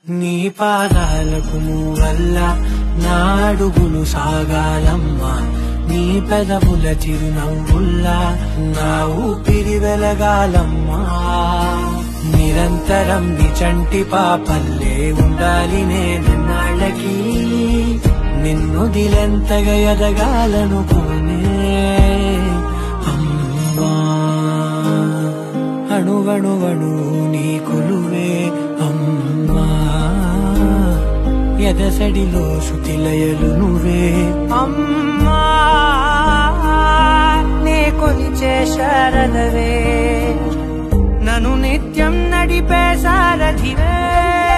నీ పాదాలకు వల్ల నా అడుగులు సాగాలమ్మా నీ పెదవుల చిరునవ్వుల్లా నా ఊపిరి వెలగాలమ్మా నిరంతరం నిచంటి పాపల్లే ఉండాలి నేనన్నాళ్ళకి నిన్ను దిలెంతగా ఎదగాలనుకోనే అమ్మా అణువణువణు నీ కొలువే అమ్మా ఎదసడిలో శృతిలయలు నువ్వే అమ్మా నే కొలిచే శారదవే నన్ను నిత్యం నడిపే సారథివే